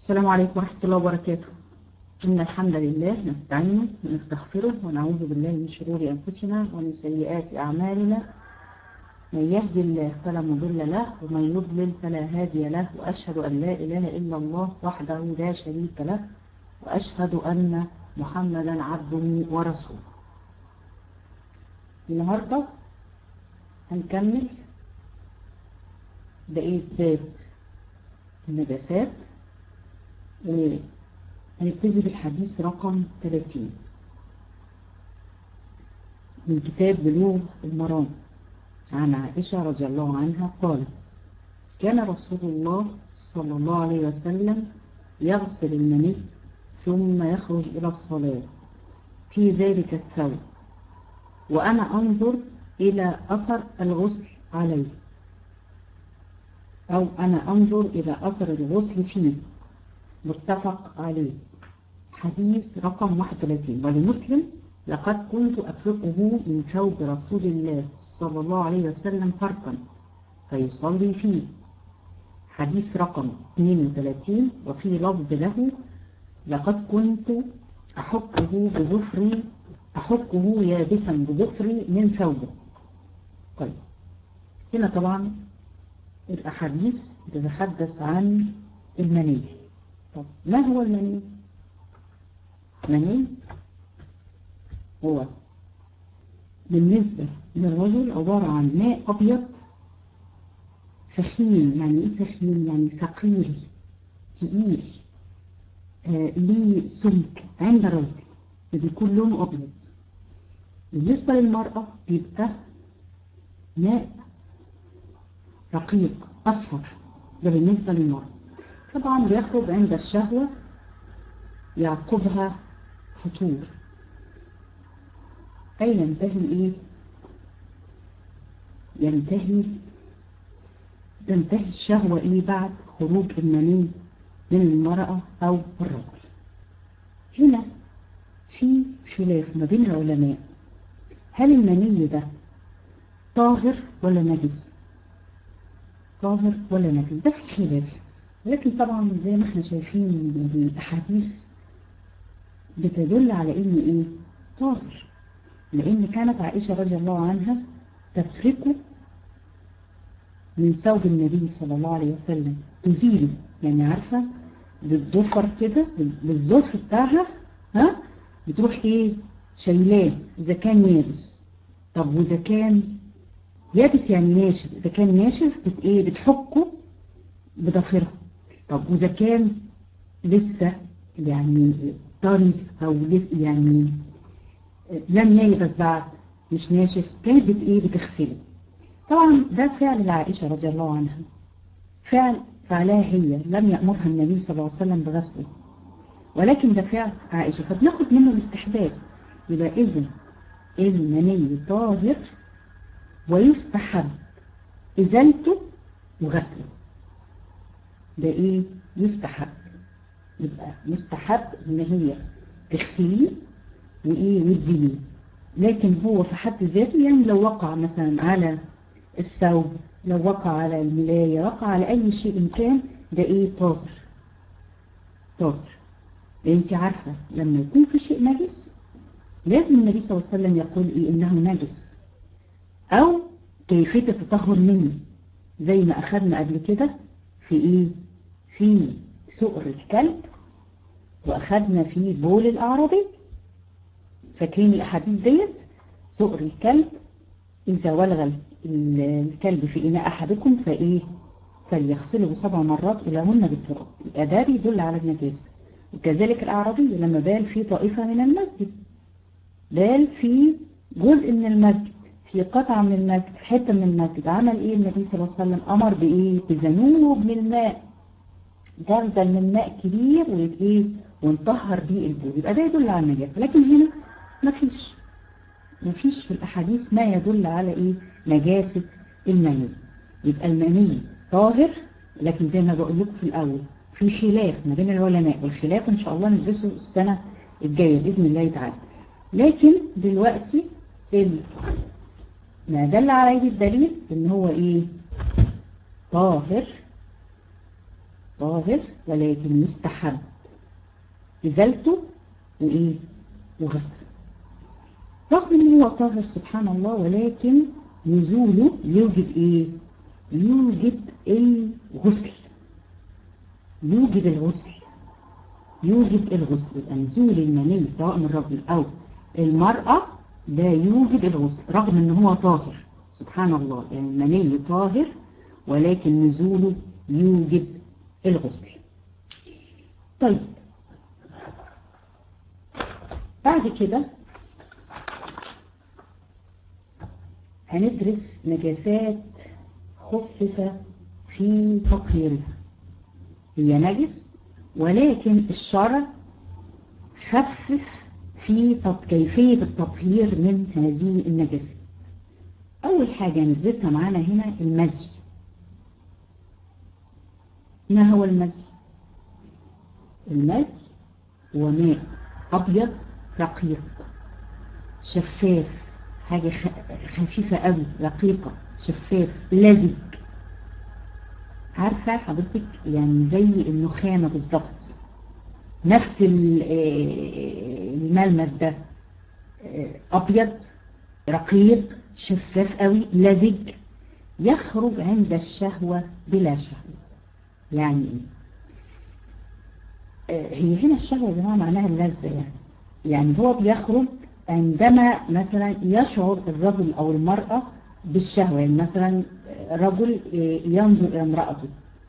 السلام عليكم ورحمة الله وبركاته إن الحمد لله نستعينه ونستغفره ونعوذ بالله من شرور أنفسنا ومن سيئات أعمالنا من يهدي الله فلا مضل له ومن يضلل فلا هادي له وأشهد أن لا إله إلا الله وحده لا شريك له وأشهد أن محمدا عبده ورسوله النهاردة هنكمل بقية باب النجاسات وهنبتدي بالحديث رقم 30 من كتاب بلوغ المرام عن عائشة رضي الله عنها قالت كان رسول الله صلى الله عليه وسلم يغسل المني ثم يخرج إلى الصلاة في ذلك الثوب وأنا أنظر إلى أثر الغسل عليه أو أنا أنظر إلى أثر الغسل فيه متفق عليه حديث رقم 31 ولمسلم لقد كنت أفرقه من ثوب رسول الله صلى الله عليه وسلم فرقا فيصلي فيه حديث رقم 32 وفي لفظ له لقد كنت أحكه بظفري أحكه يابسا بظفري من ثوبه طيب هنا طبعا الأحاديث تتحدث عن المني طب ما هو المني المني هو بالنسبة للرجل عبارة عن ماء أبيض سخين يعني إيه سخين يعني ثقيل تقيل آه ليه سمك عند الرجل بيكون لونه أبيض بالنسبة للمرأة بيبقى ماء رقيق أصفر ده بالنسبة للمرأة طبعا بيخرج عند الشهوة يعقبها فطور أي ينتهي إيه ينتهي تنتهي الشهوة إيه بعد خروج المني من المرأة أو الرجل هنا في خلاف ما بين العلماء هل المني ده طاهر ولا نجس طاهر ولا نجس ده في خلاف لكن طبعا زي ما احنا شايفين الأحاديث بتدل على ان ايه طاهر لان كانت عائشة رضي الله عنها تفرقه من ثوب النبي صلى الله عليه وسلم تزيله يعني عارفة بالضفر كده بالظفر بتاعها ها بتروح ايه شايلاه اذا كان يابس طب واذا كان يابس يعني ناشف اذا كان ناشف بت ايه بتحكه بضفرها طب واذا كان لسه يعني طري او لسه يعني لم ييبس بعد مش ناشف كانت بت ايه بتغسله طبعا ده فعل لعائشة رضي الله عنها فعل فعلها هي لم يأمرها النبي صلى الله عليه وسلم بغسله ولكن ده فعل عائشة فبناخد منه الاستحباب يبقى إذن المني طاهر ويستحب إزالته وغسله ده إيه يستحب يبقى يستحب إن هي تغسليه وإيه وتزيليه لكن هو في حد ذاته يعني لو وقع مثلا على الثوب لو وقع على الملاية وقع على أي شيء كان ده إيه طاهر طاهر لأن انت عارفة لما يكون في شيء نجس لازم النبي صلى الله عليه وسلم يقول إيه إنه نجس أو كيفية التطهر منه زي ما أخذنا قبل كده في إيه في سؤر الكلب وأخذنا في بول الأعرابي فاكرين الأحاديث ديت سؤر الكلب إذا ولغ الكلب في إناء أحدكم فإيه فليغسله سبع مرات إلهن بالتراب يبقى ده بيدل على النجاسة وكذلك الأعرابي لما بال في طائفة من المسجد بال في جزء من المسجد في قطعة من المسجد حتة من المسجد عمل إيه النبي صلى الله عليه وسلم أمر بإيه بذنوب من الماء جردل من ماء كبير وإيه ونطهر بيه البول يبقى ده يدل على النجاسة لكن هنا مفيش مفيش في الأحاديث ما يدل على إيه نجاسة المني يبقى المني طاهر لكن زي ما بقول لكم في الأول في خلاف ما بين العلماء والخلاف إن شاء الله ندرسه السنة الجاية بإذن الله تعالى لكن دلوقتي ما دل عليه الدليل إن هو إيه طاهر طاهر ولكن مستحب إزالته وإيه وغسله رغم ان هو طاهر سبحان الله ولكن نزوله يوجب ايه يوجب الغسل يوجب الغسل يوجب الغسل يبقى نزول المني سواء من الرجل او المرأة لا يوجب الغسل رغم ان هو طاهر سبحان الله يعني المني طاهر ولكن نزوله يوجب الغسل طيب بعد كده هندرس نجاسات خفف في تطهيرها هي نجس ولكن الشرع خفف في كيفية التطهير من هذه النجاسات أول حاجة ندرسها معانا هنا المزي ما هو المزي المزي هو ماء أبيض رقيق شفاف حاجة خفيفة قوي رقيقة شفاف لزج عارفة حضرتك يعني زي النخامة بالظبط نفس الملمس ده أبيض رقيق شفاف قوي لزج يخرج عند الشهوة بلا شهوة يعني هي هنا الشهوة يا جماعة معناها اللذة يعني يعني هو بيخرج عندما مثلا يشعر الرجل أو المرأة بالشهوة يعني مثلا رجل ينظر إلى امرأته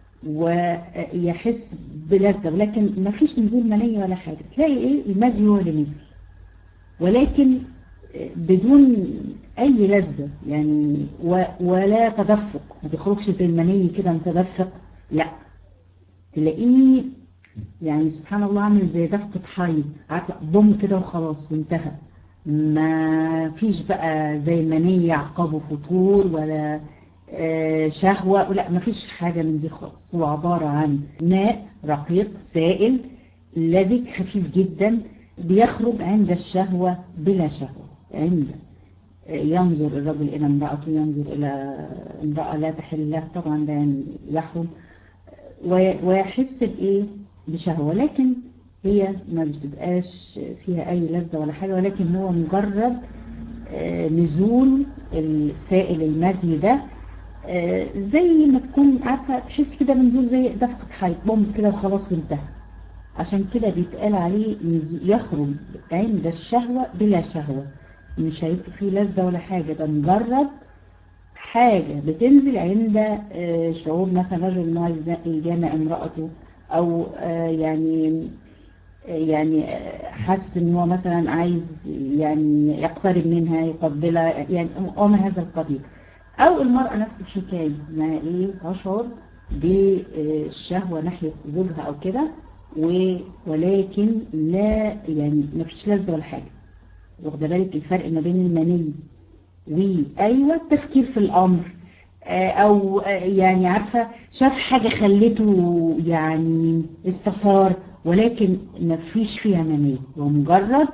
ويحس بلذة ولكن ما فيش نزول مني ولا حاجة تلاقي إيه المزي هو اللي نزل ولكن بدون أي لذة يعني ولا تدفق ما بيخرجش زي المني كده متدفق لا تلاقيه يعني سبحان الله عامل زي دفقة حيض عارفه بوم كده وخلاص وانتهى ما فيش بقى زي المني يعقبه فطور ولا شهوة لا ما فيش حاجة من دي خالص هو عبارة عن ماء رقيق سائل لذيذ خفيف جدا بيخرج عند الشهوة بلا شهوة عند ينظر الرجل إلى امرأته ينظر إلى امرأة لا تحل له طبعا ده يحرم ويحس بإيه بشهوة لكن هي ما بتبقاش فيها أي لذة ولا حاجة ولكن هو مجرد نزول السائل المزي ده زي ما تكون عارفة تحس كده بنزول زي دفقة حيط بوم كده وخلاص وانتهى عشان كده بيتقال عليه يخرج عند الشهوة بلا شهوة مش هيبقى فيه لذة ولا حاجة ده مجرد حاجة بتنزل عند شعور مثلا رجل ما الجامع امرأته او يعني يعني حس ان هو مثلا عايز يعني يقترب منها يقبلها يعني وما هذا القبيل او المرأة نفس الحكاية ما ايه تشعر بالشهوة ناحية زوجها او كده ولكن لا يعني ما فيش لذة ولا حاجة واخده بالك الفرق ما بين المني وايوه التفكير في الامر او يعني عارفة شاف حاجة خلته يعني استثار ولكن ما فيش فيها منية ومجرد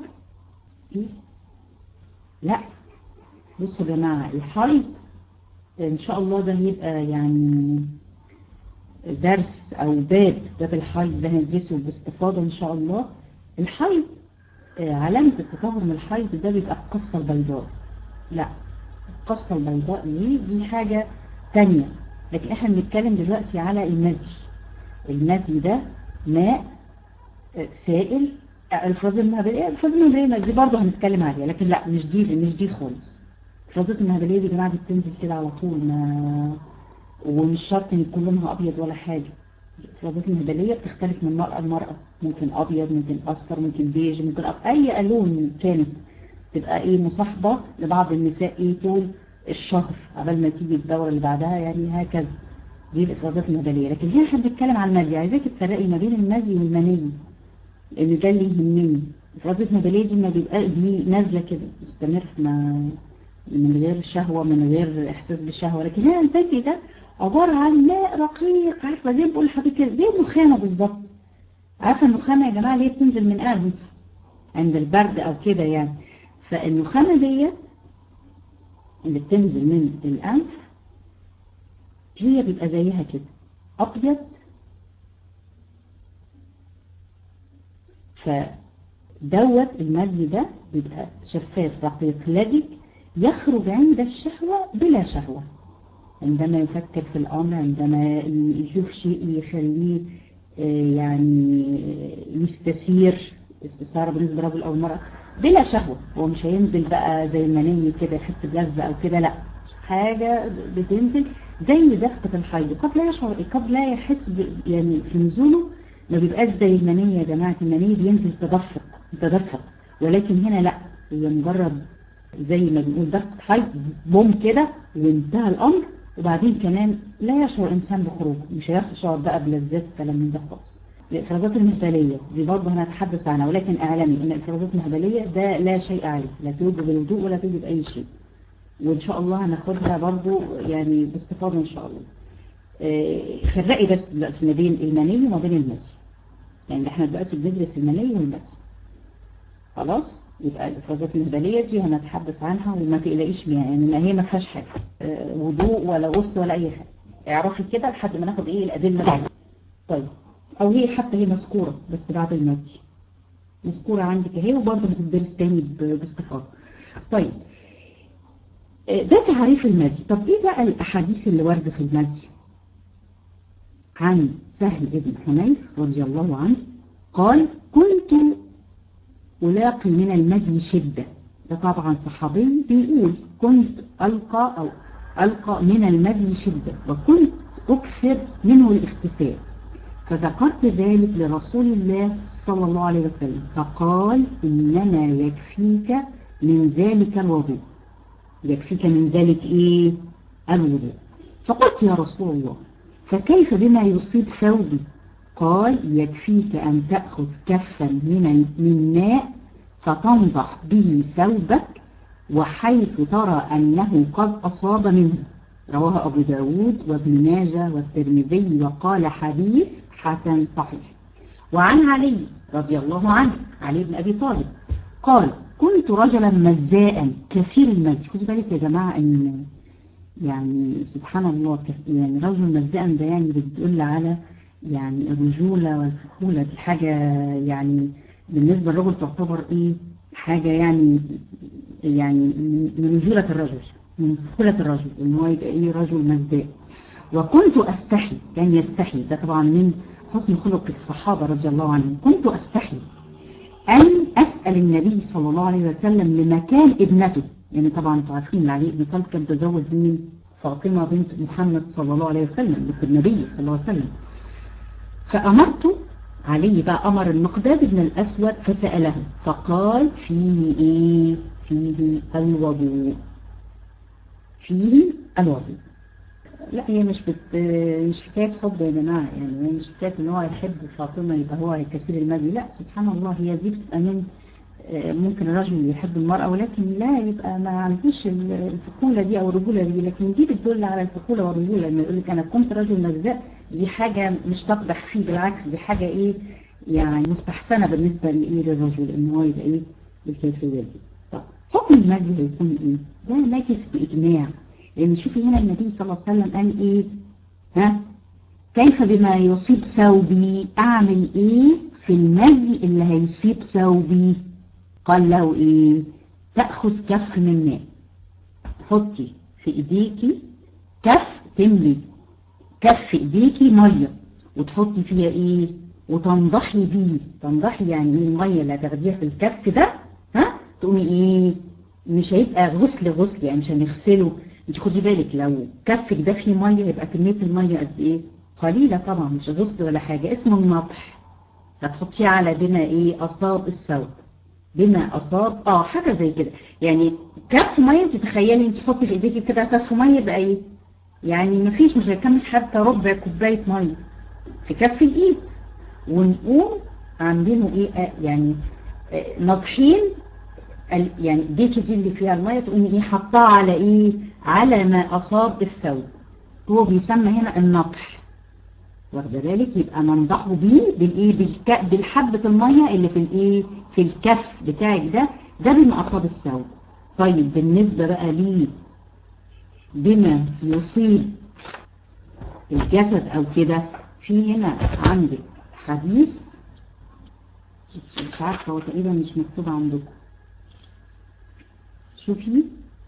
لا بصوا يا جماعة الحيض ان شاء الله ده هيبقى يعني درس او باب باب الحيض ده هندرسه باستفاضة ان شاء الله الحيض علامة التطهر من الحيض ده بيبقى القصة البيضاء لا القصة البيضاء دي دي حاجة تانية لكن احنا بنتكلم دلوقتي على المزي المزي ده ماء سائل الافرازات المهبلية الافرازات المهبلية دي برضه هنتكلم عليها لكن لا مش دي مش دي خالص الافرازات المهبلية دي جماعة بتنزل كده على طول ما ومش شرط ان يكون لونها ابيض ولا حاجة الافرازات المهبلية بتختلف من مرأة لمرأة ممكن ابيض ممكن اصفر ممكن بيج ممكن أب... اي لون كانت تبقى ايه مصاحبة لبعض النساء ايه طول الشهر قبل ما تيجي الدورة اللي بعدها يعني هكذا دي الافرازات المهبلية لكن هنا احنا بنتكلم عن المزي عايزاك تفرقي ما بين المزي والمني لان ده اللي يهمني الافرازات المهبلية دي ما بيبقى دي نازلة كده مستمر ما من غير شهوة من غير احساس بالشهوة لكن هنا المزي ده عبارة عن ماء رقيق عارفة زي بقول لحضرتك كده زي النخامة بالظبط عارفة النخامة يا جماعة اللي هي بتنزل من قلب عند البرد او كده يعني فالنخامة ديت اللي بتنزل من الأنف هي بيبقى زيها كده أبيض فدوت المزي ده بيبقى شفاف رقيق لزج يخرج عند الشهوة بلا شهوة عندما يفكر في الأمر عندما يشوف شيء يخليه يعني يستثير استثارة بالنسبة للرجل أو المرأة بلا شهوة هو مش هينزل بقى زي المني كده يحس بلذة أو كده لا حاجة بتنزل زي دفقة الحيض قد لا يشعر قد لا يحس يعني في نزوله ما بيبقاش زي المني يا جماعة المني بينزل تدفق تدفق ولكن هنا لا هي مجرد زي ما بنقول دفقة حيض بوم كده وانتهى الأمر وبعدين كمان لا يشعر إنسان بخروج مش هيشعر بقى بلذات كلام من ده خالص الإفرازات المهبلية دي برضه هنتحدث عنها ولكن أعلمي أن الإفرازات المهبلية ده لا شيء عليه لا توجب الوضوء ولا توجب أي شيء وإن شاء الله هناخدها برضه يعني باستفاضة إن شاء الله فرقي بس دلوقتي ما بين المني وما بين المزي يعني احنا دلوقتي بندرس المني والمزي خلاص يبقى الإفرازات المهبلية دي هنتحدث عنها وما تقلقيش منها يعني ما هي ما فيهاش حاجة اه وضوء ولا غسل ولا أي حاجة اعرفي كده لحد ما ناخد ايه الأدلة بعد طيب أو هي حتى هي مذكورة بس بعد المزي مذكورة عندك اهي وبرضه هتدرس تاني باستفاضة طيب ده تعريف المزي طب ايه بقى الأحاديث اللي واردة في المزي عن سهل بن حنيف رضي الله عنه قال كنت ألاقي من المزي شدة ده طبعا صحابي بيقول كنت ألقى أو ألقى من المزي شدة وكنت أكثر منه الاغتسال فذكرت ذلك لرسول الله صلى الله عليه وسلم فقال إنما يكفيك من ذلك الوضوء يكفيك من ذلك إيه الوضوء فقلت يا رسول الله فكيف بما يصيب ثوبي قال يكفيك أن تأخذ كفا من من ماء فتنضح به ثوبك وحيث ترى أنه قد أصاب منه رواه أبو داود وابن ماجه والترمذي وقال حديث حسن صحيح وعن علي رضي الله عنه علي بن أبي طالب قال كنت رجلا مزاء كثير المزي خذوا بالك يا جماعة ان يعني سبحان الله يعني رجل مزاء ده يعني بتدل على يعني الرجولة والفخولة دي حاجة يعني بالنسبة للرجل تعتبر ايه حاجة يعني يعني من رجولة الرجل من فخولة الرجل ان هو يبقى ايه رجل مزاء وكنت استحي كان يستحي ده طبعا من حسن خلق الصحابة رضي الله عنهم كنت استحي أن أسأل النبي صلى الله عليه وسلم لمكان ابنته يعني طبعا انتوا عارفين علي بن طالب كان تزوج من فاطمة بنت محمد صلى الله عليه وسلم بنت النبي صلى الله عليه وسلم فأمرت علي بقى أمر المقداد بن الأسود فسأله فقال فيه إيه فيه الوضوء فيه الوضوء لا هي مش بت... مش حكاية حب يا جماعة يعني هي مش حكاية ان هو يحب فاطمة يبقى هو كثير المجد لا سبحان الله هي دي بتبقى من ممكن الرجل يحب المرأة ولكن لا يبقى ما عندوش الفقولة دي او الرجولة دي لكن دي بتدل على الفقولة والرجولة لما يقول لك انا كنت رجل مجزاء دي حاجة مش تقدح فيه بالعكس دي حاجة ايه يعني مستحسنة بالنسبة لإيه للرجل ان هو يبقى ايه بالكيفية دي طب حكم المجز هيكون ايه ده نجس بإجماع لأن شوفي هنا النبي صلى الله عليه وسلم قال إيه ها كيف بما يصيب ثوبي أعمل إيه في المزي اللي هيصيب ثوبي قال له إيه تأخذ كف من ماء تحطي في إيديكي كف تملي كف إيديكي مية وتحطي فيها إيه وتنضحي بيه تنضحي يعني إيه المية اللي هتاخديها في الكف ده ها تقومي إيه مش هيبقى غسل غسل يعني مش هنغسله انت خدي بالك لو كفك ده فيه مية يبقى كمية المية قد ايه قليلة طبعا مش غسل ولا حاجة اسمه النطح هتحطيه على بما ايه اصاب الثوب بما اصاب اه حاجة زي كده يعني كف مية انت تخيلي انت تحطي في ايديكي كده كف مية يبقى ايه يعني مفيش مش هيكمل حتى ربع كوباية مية في كف الايد ونقوم عاملينه ايه آه يعني آه نطحين يعني ديكي دي اللي فيها المية تقومي ايه حطها على ايه على ما أصاب الثوب هو بيسمى هنا النطح واخده بالك يبقى ننضحه بيه بالايه بالك... بالحبة المية اللي في الايه في الكف بتاعك ده ده بما أصاب الثوب طيب بالنسبة بقى ليه بما يصيب الجسد او كده في هنا عندك حديث مش عارفة هو تقريبا مش مكتوب عندكم شوفي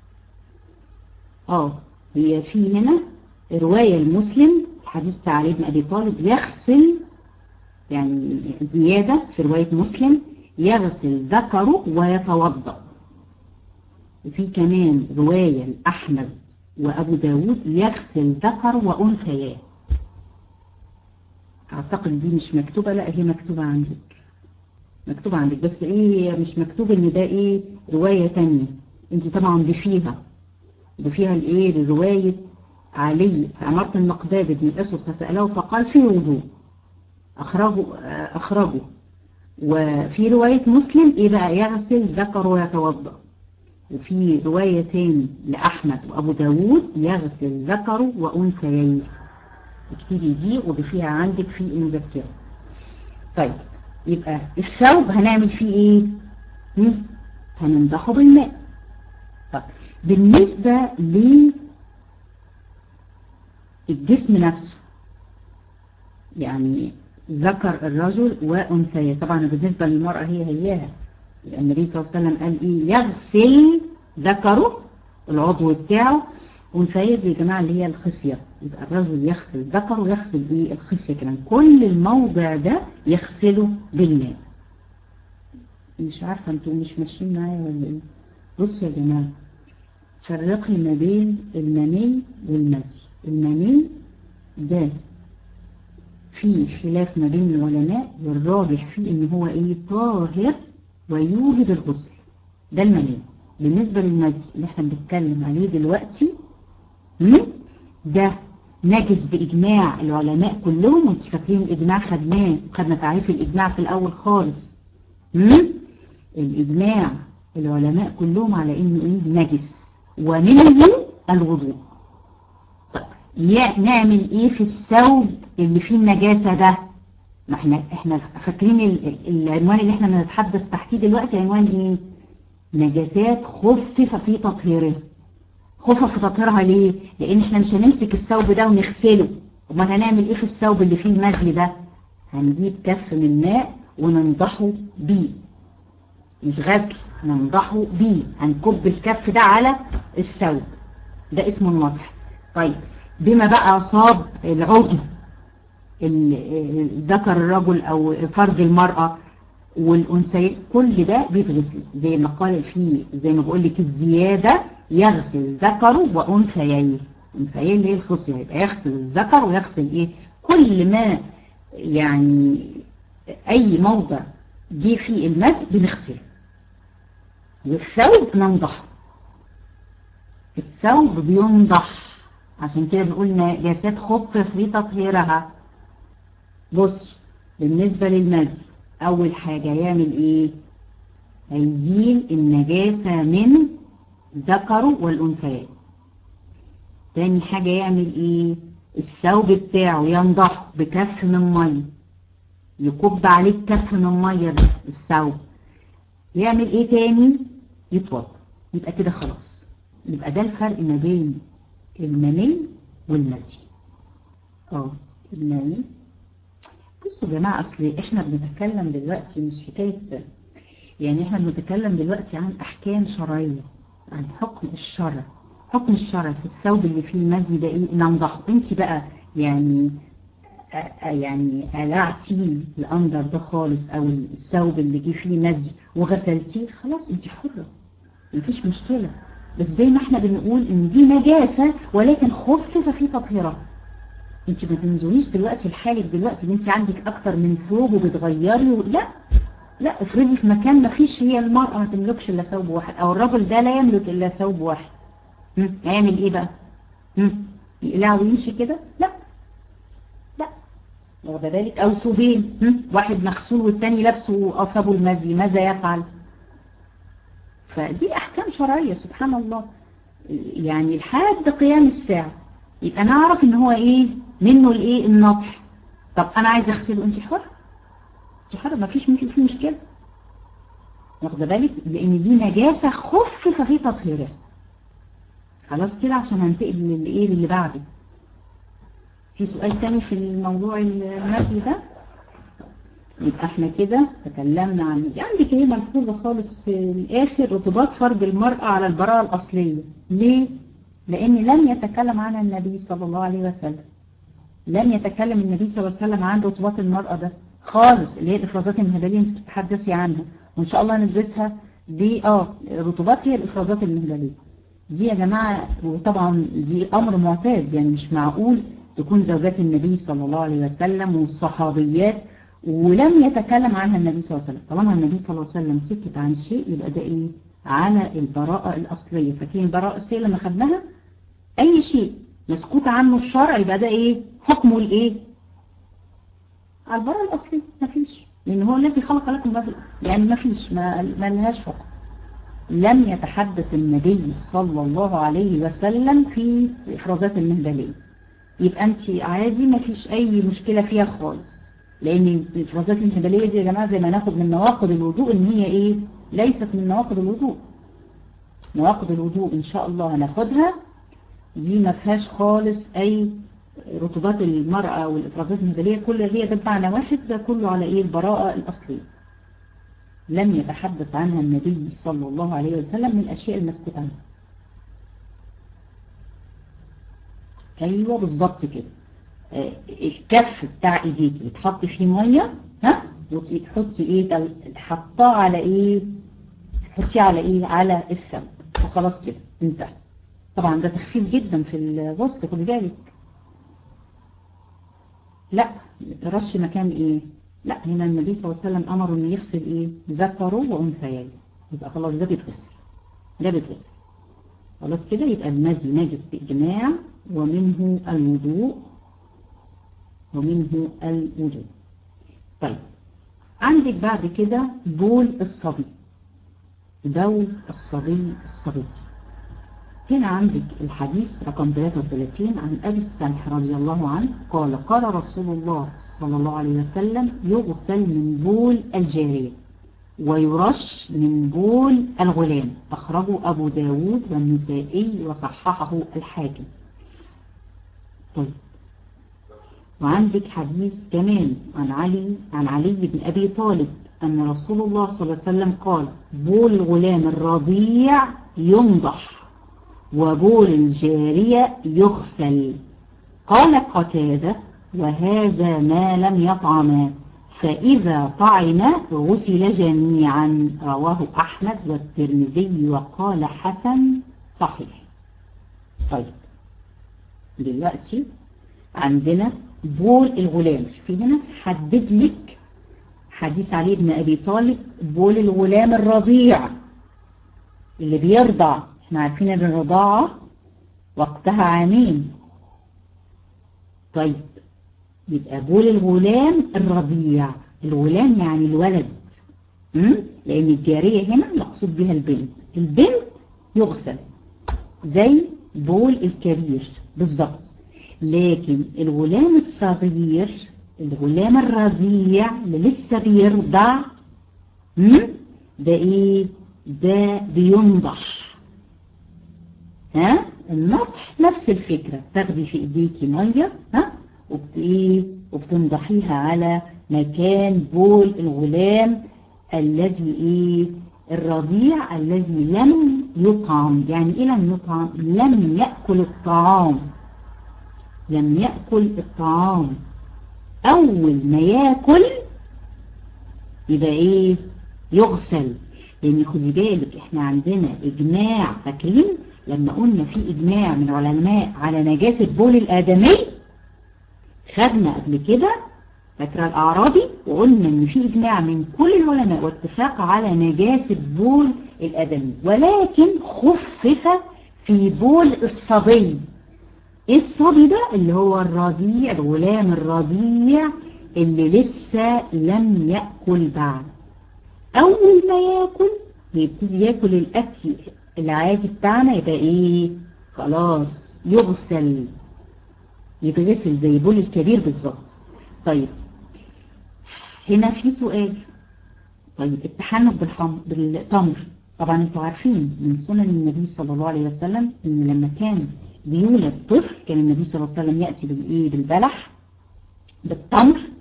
اه هي في هنا رواية المسلم حديث بتاع علي بن أبي طالب يغسل يعني زيادة في رواية مسلم يغسل ذكره ويتوضأ وفي كمان رواية الأحمد وأبو داود يغسل ذكر وأنثياه أعتقد دي مش مكتوبة لا هي مكتوبة عندك مكتوبة عندك بس إيه مش مكتوب إن ده إيه رواية تانية أنت طبعا ضيفيها ضيفيها الإيه رواية علي عمارة المقداد بن الأسود فسأله فقال في وضوء أخرجه أخرجه وفي رواية مسلم إيه بقى يغسل ذكر ويتوضأ وفي رواية تاني لأحمد وأبو داود يغسل ذكره وأنثييه اكتبي دي وضيفيها عندك في المذكرة طيب يبقى الثوب هنعمل فيه ايه هننضحه بالماء طيب بالنسبة للجسم نفسه يعني ذكر الرجل وأنثيه طبعا بالنسبة للمرأة هي هياها النبي صلى الله عليه وسلم قال ايه يغسل ذكره العضو بتاعه أنثيه يا جماعة اللي هي الخصية يبقى الرجل يغسل ذكره ويغسل ايه الخصية كمان كل الموضع ده يغسله بالماء مش عارفة انتوا مش ماشيين معايا ولا ايه بصوا يا جماعة فرقي ما بين المني والمزي المني ده في خلاف ما بين العلماء والراجح فيه ان هو ايه طاهر ويوجب الغسل ده المني بالنسبة للمزي اللي احنا بنتكلم عليه دلوقتي ده نجس بإجماع العلماء كلهم وانت فاكرين الإجماع خدناه خدنا تعريف الإجماع في الأول خالص الإجماع العلماء كلهم على إنه إيه نجس ومنه الوضوء نعمل إيه في الثوب اللي فيه النجاسة ده ما احنا احنا فاكرين العنوان اللي احنا بنتحدث تحتيه دلوقتي عنوان ايه نجاسات خفف في تطهيرها خفف في تطهيرها ليه لان احنا مش هنمسك الثوب ده ونغسله امال هنعمل ايه في الثوب اللي فيه المزل ده هنجيب كف من ماء وننضحه بيه مش غسل ننضحه بيه هنكب الكف ده على الثوب ده اسمه النضح طيب بما بقى أصاب العضو ذكر الرجل أو فرج المرأة والأنثى كل ده بيتغسل زي ما قال فيه زي ما بقول لك الزيادة يغسل ذكره وأنثييه أنثييه اللي هي الخصية يبقى يغسل الذكر ويغسل إيه كل ما يعني أي موضع جه فيه المس بنغسله والثوب ننضحه الثوب بينضح عشان كده بنقول نجاسات خف في تطهيرها بص بالنسبة للمزي أول حاجة يعمل إيه هيزيل النجاسة من ذكره والأنثيات تاني حاجة يعمل إيه الثوب بتاعه ينضح بكف من مية يكب عليه كف من مية الثوب يعمل إيه تاني يتوضا يبقى كده خلاص يبقى ده الفرق ما بين المني والمزي اه المني بصوا يا جماعة أصل إحنا بنتكلم دلوقتي مش حكاية يعني إحنا بنتكلم دلوقتي عن أحكام شرعية عن حكم الشرع حكم الشرع في الثوب اللي فيه المزي ده إيه ننضحه أنت بقى يعني يعني قلعتي الأندر ده خالص أو الثوب اللي جه فيه مزي وغسلتيه خلاص أنت حرة مفيش مشكلة بس زي ما احنا بنقول ان دي نجاسة ولكن خفف في تطهيرها انت ما تنزليش دلوقتي لحالك دلوقتي ان انت عندك اكتر من ثوب وبتغيري و... لا لا افرضي في مكان ما فيش هي المرأة ما تملكش الا ثوب واحد او الرجل ده لا يملك الا ثوب واحد هيعمل ايه بقى يقلعه ويمشي كده لا لا واخده بالك او ثوبين واحد مغسول والتاني لابسه ثوب المزي ماذا يفعل فدي احكام شرعية سبحان الله يعني لحد قيام الساعة يبقى نعرف ان هو ايه منه الايه النطح طب انا عايز اغسله انت حر انت حر ما فيش ممكن في مشكلة واخده بالك لان دي نجاسة خفف في تطهيرها خلاص كده عشان هنتقل للايه اللي بعده في سؤال تاني في الموضوع المادي ده يبقى احنا كده تكلمنا عن دي عندك ايه ملحوظة خالص في الاخر رطوبات فرج المرأة على البراءة الاصلية ليه لان لم يتكلم عنها النبي صلى الله عليه وسلم لم يتكلم النبي صلى الله عليه وسلم عن رطوبات المرأة ده خالص اللي هي الافرازات المهبلية انت بتتحدثي عنها وان شاء الله ندرسها دي اه رطوبات هي الافرازات المهبلية دي يا جماعة وطبعا دي امر معتاد يعني مش معقول تكون زوجات النبي صلى الله عليه وسلم والصحابيات ولم يتكلم عنها النبي صلى الله عليه وسلم طالما النبي صلى الله عليه وسلم سكت عن شيء يبقى ده ايه على البراءة الأصلية فاكرين البراءة الأصلية لما خدناها أي شيء مسكوت عنه الشرع يبقى ده ايه حكمه الايه على البراءة الأصلية مفيش لأن هو الذي خلق لكم ما يعني مفيش ما, ما لهاش حكم لم يتحدث النبي صلى الله عليه وسلم في إفرازات المهبلية يبقى انت عادي مفيش أي مشكلة فيها خالص لأن الإفرازات المهبلية دي يا جماعة زي ما ناخد من نواقض الوضوء إن هي إيه ليست من نواقض الوضوء نواقض الوضوء إن شاء الله هناخدها دي ما فيهاش خالص أي رطوبات المرأة والإفرازات المهبلية كل هي ده بمعنى واحد ده كله على إيه البراءة الأصلية لم يتحدث عنها النبي صلى الله عليه وسلم من الأشياء المسكوت عنها أيوة بالظبط كده الكف بتاع ايديك يتحط فيه مية ها وتحطي ايه حطاه على ايه تحطيه على ايه على الثوب وخلاص كده انتهى طبعا ده تخفيف جدا في الوسط خدي بالك لا رش مكان ايه لا هنا النبي صلى الله عليه وسلم امره انه يغسل ايه ذكره وانثييه يبقى خلاص ده بيتغسل ده بيتغسل خلاص كده يبقى المزي نجس باجماع ومنه الوضوء ومنه الوجود طيب عندك بعد كده بول الصبي بول الصبي الصبي هنا عندك الحديث رقم 33 عن أبي السمح رضي الله عنه قال قال رسول الله صلى الله عليه وسلم يغسل من بول الجارية ويرش من بول الغلام أخرجه أبو داود والنسائي وصححه الحاكم طيب وعندك حديث كمان عن علي عن علي بن أبي طالب أن رسول الله صلى الله عليه وسلم قال بول الغلام الرضيع ينضح وبول الجارية يغسل قال قتادة وهذا ما لم يطعما فإذا طعم غسل جميعا رواه أحمد والترمذي وقال حسن صحيح طيب دلوقتي عندنا بول الغلام في هنا حدد لك حديث علي بن أبي طالب بول الغلام الرضيع اللي بيرضع احنا عارفين ان الرضاعة وقتها عامين طيب يبقى بول الغلام الرضيع الغلام يعني الولد م? لان الجارية هنا مقصود بها البنت البنت يغسل زي بول الكبير بالظبط لكن الغلام الصغير الغلام الرضيع اللي لسه بيرضع ده ايه ده بينضح ها النضح نفس الفكرة تاخدي في ايديكي مية ها وبت ايه وبتنضحيها على مكان بول الغلام الذي ايه الرضيع الذي لم يطعم يعني ايه لم يطعم لم يأكل الطعام لم يأكل الطعام أول ما يأكل يبقى إيه يغسل لأن خدي بالك إحنا عندنا إجماع فاكرين لما قلنا في إجماع من العلماء على نجاسة بول الآدمي خدنا قبل كده فاكرة الأعرابي وقلنا إن في إجماع من كل العلماء واتفاق على نجاسة بول الآدمي ولكن خفف في بول الصبي ايه الصبي ده اللي هو الرضيع الغلام الرضيع اللي لسه لم يأكل بعد اول ما يأكل يبتدي يأكل الاكل العادي بتاعنا يبقى ايه خلاص يغسل يتغسل زي بول الكبير بالظبط طيب هنا في سؤال طيب التحنك بالحمر بالتمر طبعا انتوا عارفين من سنن النبي صلى الله عليه وسلم ان لما كان بيولد طفل كان النبي صلى الله عليه وسلم يأتي بالإيه بالبلح بالتمر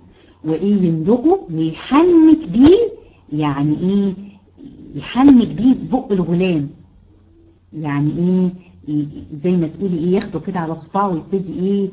وايه يندغه ويحنك بيه يعني ايه يحنك بيه بق الغلام يعني ايه زي ما تقولي ايه ياخده كده على صباعه ويبتدي ايه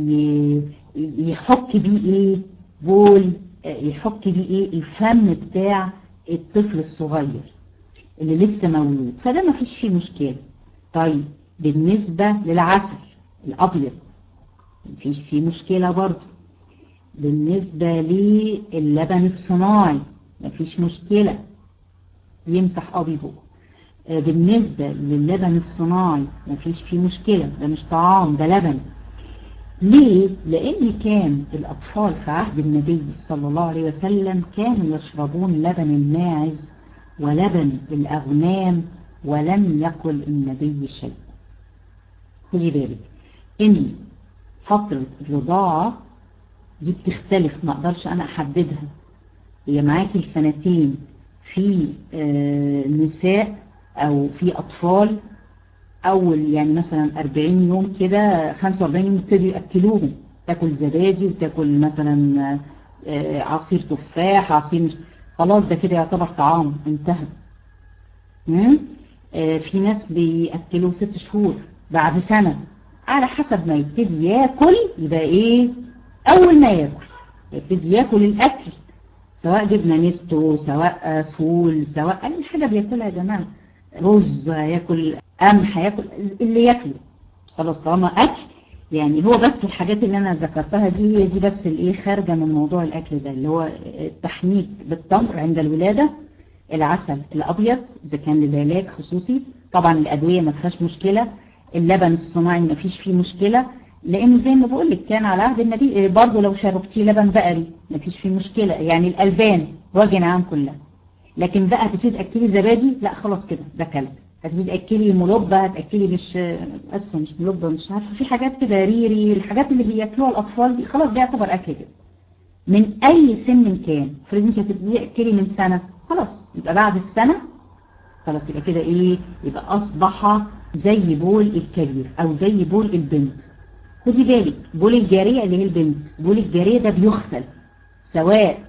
يحك بيه ايه بول يحك بيه ايه الفم بتاع الطفل الصغير اللي لسه مولود فده ما فيش فيه مشكلة طيب بالنسبة للعسل الابيض ما فيش فيه مشكلة برضه بالنسبة للبن الصناعي ما فيش مشكلة يمسح ابي بقه بالنسبة للبن الصناعي ما فيش فيه مشكلة ده مش طعام ده لبن ليه؟ لأن كان الأطفال في عهد النبي صلى الله عليه وسلم كانوا يشربون لبن الماعز ولبن الأغنام ولم يقل النبي شيء خدي بالك إن فترة الرضاعة دي بتختلف ما أقدرش أنا أحددها هي معاكي السنتين في آه نساء أو في أطفال أول يعني مثلا 40 يوم كده 45 يوم يبتدوا يأكلوهم تاكل زبادي وتاكل مثلا آه عصير تفاح عصير مش خلاص ده كده يعتبر طعام انتهى آه في ناس بيأكلوا ست شهور بعد سنة على حسب ما يبتدي ياكل يبقى ايه اول ما ياكل يبتدي ياكل الاكل سواء جبنة نستو سواء فول سواء اي حاجة بياكلها يا جماعة رز ياكل قمح ياكل اللي ياكله خلاص طالما اكل يعني هو بس الحاجات اللي انا ذكرتها دي هي دي بس الايه خارجه من موضوع الاكل ده اللي هو التحنيك بالتمر عند الولاده العسل الابيض اذا كان للعلاج خصوصي طبعا الادويه ما فيهاش مشكله اللبن الصناعي ما فيش فيه مشكله لان زي ما بقول لك كان على عهد النبي برضه لو شربتيه لبن بقري ما فيش فيه مشكله يعني الالبان وجه عام كلها لكن بقى هتبتدي تاكلي زبادي لا خلاص كده ده كلب هتبتدي تاكلي ملوبه هتاكلي مش اسفه مش ملوبه مش عارفه في حاجات كده ريري الحاجات اللي بياكلوها الاطفال دي خلاص ده يعتبر اكل كده من اي سن كان افرضي انت هتبتدي تاكلي من سنه خلاص يبقى بعد السنه خلاص يبقى كده ايه يبقى اصبح زي بول الكبير او زي بول البنت خدي بالك بول الجاريه اللي هي البنت بول الجاريه ده بيغسل سواء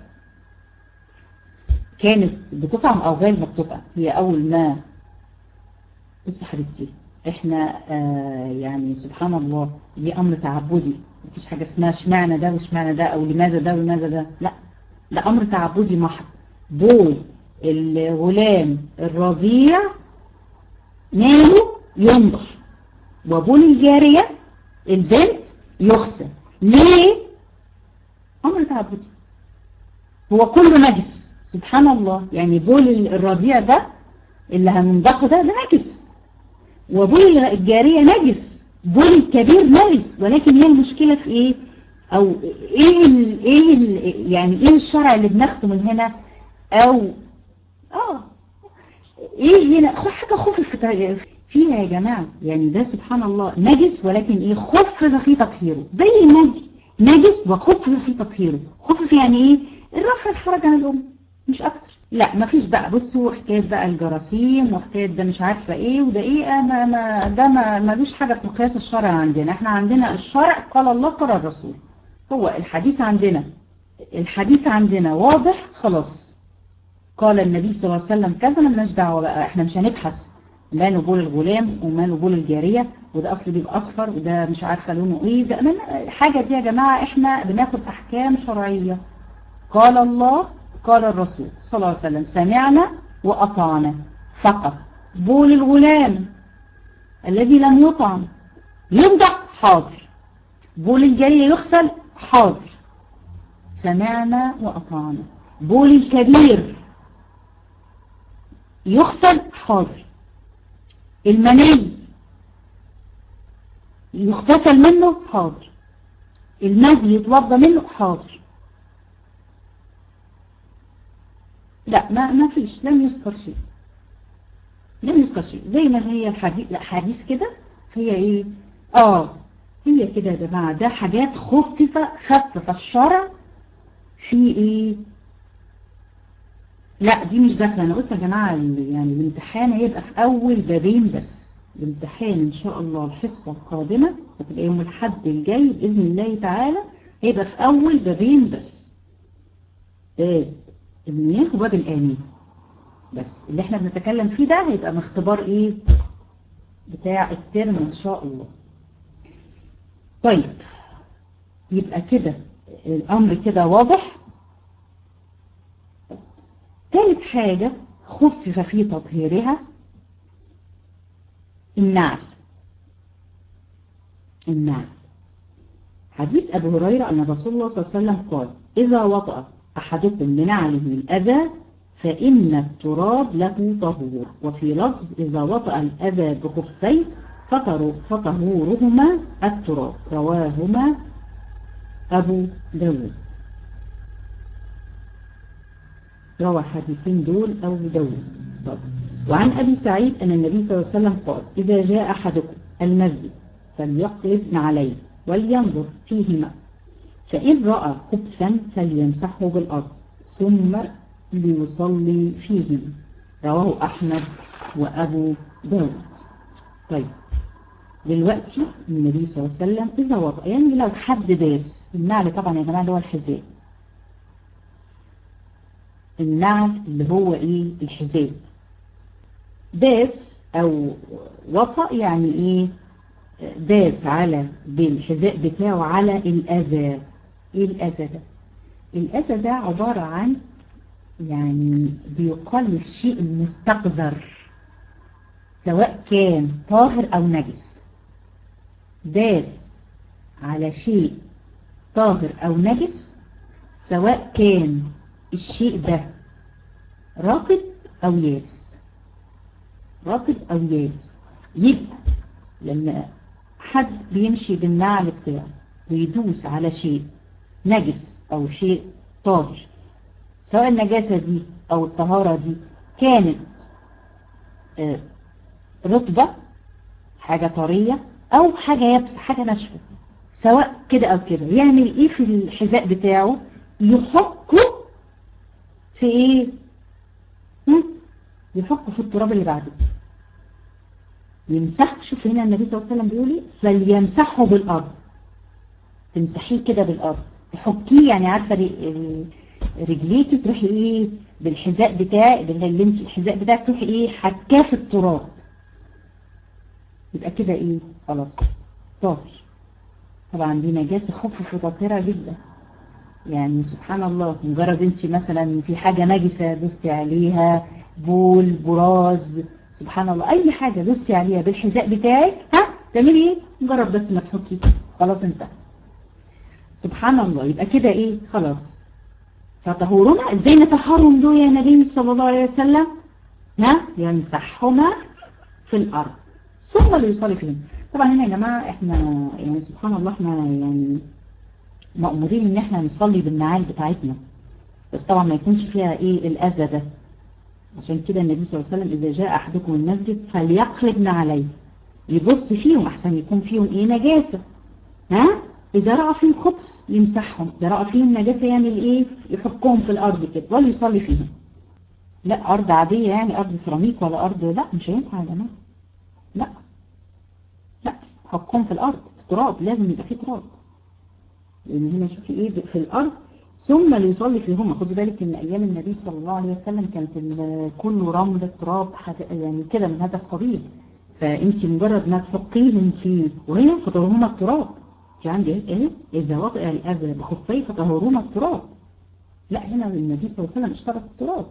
كانت بتطعم او غير ما بتطعم هي اول ما بصي حبيبتي احنا آه يعني سبحان الله دي امر تعبدي مفيش حاجة اسمها اشمعنى ده واشمعنى ده او لماذا ده ولماذا ده لا ده امر تعبدي محض بول الغلام الرضيع ماله ينضح وبول الجارية البنت يغسل ليه امر تعبدي هو كله نجس سبحان الله يعني بول الرضيع ده اللي هننضحه ده ده نجس وبول الجارية نجس بول الكبير نجس ولكن هي المشكلة في ايه او ايه ال ايه ال يعني ايه الشرع اللي بناخده من هنا او اه ايه هنا حاجة خفف فيها يا جماعة يعني ده سبحان الله نجس ولكن ايه خفف في تطهيره زي النجس نجس وخفف في تطهيره خفف يعني ايه الرفع الحرج عن الام مش اكتر لا مفيش بقى بصوا حكاية بقى الجراثيم وحكاية ده مش عارفة ايه وده ايه ما ما ده ما ملوش حاجة في مقياس الشرع عندنا احنا عندنا الشرع قال الله قال الرسول هو الحديث عندنا الحديث عندنا واضح خلاص قال النبي صلى الله عليه وسلم كذا مالناش دعوة بقى احنا مش هنبحث ما نبول الغلام وما نبول الجارية وده اصل بيبقى اصفر وده مش عارفة لونه ايه ده الحاجة دي يا جماعة احنا بناخد احكام شرعية قال الله قال الرسول صلى الله عليه وسلم سمعنا وأطعنا فقط بول الغلام الذي لم يطعم ينضح حاضر بول الجارية يغسل حاضر سمعنا وأطعنا بول الكبير يغسل حاضر المني يغتسل منه حاضر المهي يتوضى منه حاضر لا ما ما فيش لم يذكر شيء لم يذكر شيء زي ما هي الحديث لا حديث كده هي ايه اه هي كده يا جماعه ده حاجات خففه خفف الشرع في ايه لا دي مش داخله انا قلت يا جماعه يعني الامتحان هيبقى في اول بابين بس الامتحان ان شاء الله الحصه القادمه هتبقى يوم الاحد الجاي باذن الله تعالى هيبقى في اول بابين بس باب المياه وباب الآنية بس اللي احنا بنتكلم فيه ده هيبقى من اختبار ايه بتاع الترم ان شاء الله طيب يبقى كده الامر كده واضح ثالث حاجة خفف في تطهيرها النعل النعل حديث أبو هريرة أن رسول الله صلى الله عليه وسلم قال إذا وطأ أحدكم بنعله الأذى فإن التراب له طهور وفي لفظ إذا وطأ الأذى بخفين فطهورهما التراب رواهما أبو داود روى حديثين دول أبو داود طب. وعن أبي سعيد أن النبي صلى الله عليه وسلم قال إذا جاء أحدكم المسجد فليقلب عليه ولينظر فيهما فإن رأى خبثا فليمسحه بالأرض ثم ليصلي فيهم رواه أحمد وأبو داود طيب دلوقتي النبي صلى الله عليه وسلم إذا وضع يعني لو حد داس النعل طبعا يا جماعة اللي هو الحذاء النعل اللي هو إيه الحذاء داس أو وطأ يعني إيه داس على بالحذاء بتاعه على الأذى إيه الأذى ده الأذى ده عبارة عن يعني بيقال الشيء المستقذر سواء كان طاهر أو نجس داس على شيء طاهر أو نجس سواء كان الشيء ده راقد أو يابس راقد أو يابس يبقى لما حد بيمشي بالنعل بتاعه ويدوس على شيء نجس أو شيء طاهر سواء النجاسة دي أو الطهارة دي كانت رطبة حاجة طرية أو حاجة يابسة حاجة ناشفة سواء كده أو كده يعمل إيه في الحذاء بتاعه يحكه في إيه يحكه في التراب اللي بعده يمسح شوف هنا النبي صلى الله عليه وسلم بيقول ايه فليمسحه بالأرض تمسحيه كده بالأرض تحكيه يعني عارفة رجليكي تروحي ايه بالحذاء بتاعك اللي انت الحذاء بتاعك تروحي ايه حكاه في التراب يبقى كده ايه خلاص طاهر طبعا دي نجاسة خفف وطاهرة جدا يعني سبحان الله مجرد انت مثلا في حاجة نجسة دوستي عليها بول براز سبحان الله اي حاجة دوستي عليها بالحذاء بتاعك ها تعملي ايه مجرد بس ما تحطي خلاص انت سبحان الله يبقى كده ايه خلاص فطهورنا ازاي نطهرهم دول يا نبي صلى الله عليه وسلم ها يمسحهما في الارض ثم ليصلي فيهم طبعا هنا يا جماعة احنا يعني سبحان الله احنا يعني مأمورين ان احنا نصلي بالنعال بتاعتنا بس طبعا ما يكونش فيها ايه الاذى ده عشان كده النبي صلى الله عليه وسلم اذا جاء احدكم المسجد فليقلبن عليه يبص فيهم احسن يكون فيهم ايه نجاسة ها إذا رأى فيهم خبث يمسحهم إذا رأى فيهم نجاسة يعمل إيه يحكهم في الأرض كده ولا يصلي فيهم لا أرض عادية يعني أرض سيراميك ولا أرض لا مش هينفع يا جماعة لا لا حكهم في الأرض في تراب لازم يبقى فيه تراب لأن هنا شوفي إيه في الأرض ثم ليصلي فيهما خدي بالك إن أيام النبي صلى الله عليه وسلم كانت كله رمل تراب يعني كده من هذا القبيل فأنت مجرد ما تحقيهم فيه وهنا فطرهما التراب في عندي ايه اذا وطئ الاذى بخفيه فطهرونا التراب لا هنا النبي صلى الله عليه وسلم اشترط التراب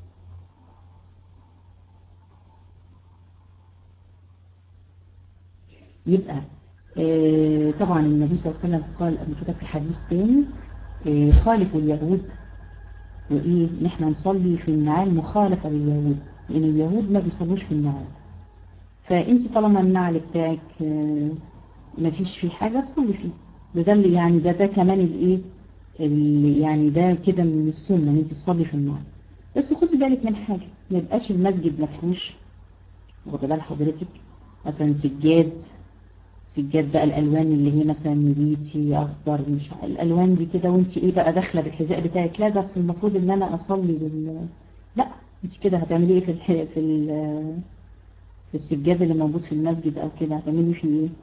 يبقى اه طبعا النبي صلى الله عليه وسلم قال قبل كده في حديث تاني اه خالفوا اليهود وايه نحن نصلي في النعال مخالفة لليهود لان اليهود ما بيصلوش في النعال فانت طالما النعل بتاعك اه ما فيش فيه حاجة صلي فيه ده ده اللي يعني ده ده كمان الايه اللي يعني ده كده من السنة ان انت تصلي في النار بس خدي بالك من حاجة ما يبقاش المسجد مفهوش واخد بال حضرتك مثلا سجاد سجاد بقى الالوان اللي هي مثلا نبيتي اخضر مش الالوان دي كده وانت ايه بقى داخله بالحذاء بتاعك لا ده المفروض ان انا اصلي بال لا انت كده هتعملي ايه في الح... في ال... في السجاد اللي موجود في المسجد او كده هتعملي فيه ايه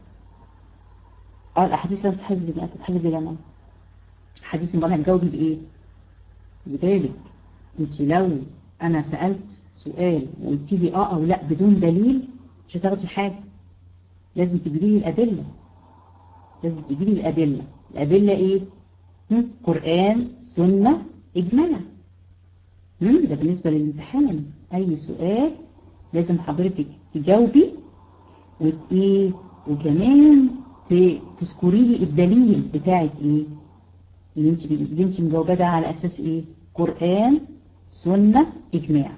اه الاحاديث لازم تتحفظ بقى تتحفظ يا جماعه حديث المرأة هتجاوبي بايه لذلك انت لو انا سألت سؤال وقلت لي اه او لا بدون دليل مش هتاخدي حاجة لازم تجيبي لي الأدلة لازم تجيبي لي الأدلة الأدلة ايه قرآن سنة إجماع ده بالنسبة للامتحان أي سؤال لازم حضرتك تجاوبي وإيه وكمان تذكري لي الدليل بتاعك إيه اللي انت اللي انت مجاوباه ده على أساس إيه قرآن سنة إجماع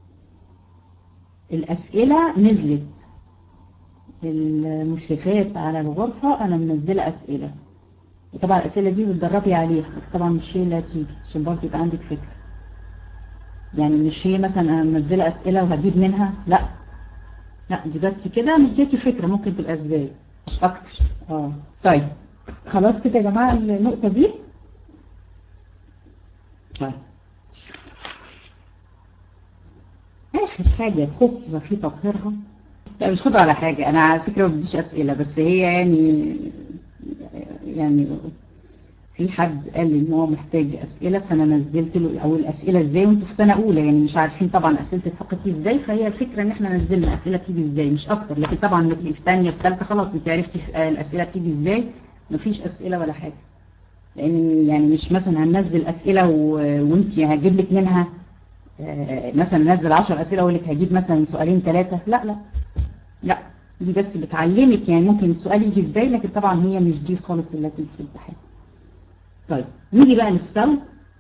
الأسئلة نزلت المشرفات على الغرفة أنا منزلة أسئلة وطبعا الأسئلة دي بتدربي عليها طبعا مش هي اللي هتيجي عشان برضه يبقى عندك فكرة يعني مش هي مثلا أنا منزلة أسئلة وهجيب منها لا لا دي بس كده مديكي فكرة ممكن تبقى ازاي مش أكتر اه طيب خلاص كده يا جماعة النقطة دي طيب آخر حاجة خطوة في تطهيرها لا مش خطوة على حاجة أنا على فكرة ما بديش أسئلة بس هي يعني يعني في حد قال لي ان هو محتاج اسئله فانا نزلت له او الاسئله ازاي وانتوا في سنه اولى يعني مش عارفين طبعا اسئله الفقه دي ازاي فهي الفكره ان احنا نزلنا اسئله بتيجي ازاي مش اكتر لكن طبعا في ثانيه في ثالثه خلاص انت عرفتي الاسئله بتيجي ازاي مفيش اسئله ولا حاجه لان يعني مش مثلا هننزل اسئله وانت هجيب لك منها مثلا نزل 10 اسئله واقول لك هجيب مثلا سؤالين ثلاثه لا لا لا دي بس بتعلمك يعني ممكن السؤال يجي ازاي لكن طبعا هي مش دي خالص التي في الامتحان طيب نيجي بقى للسو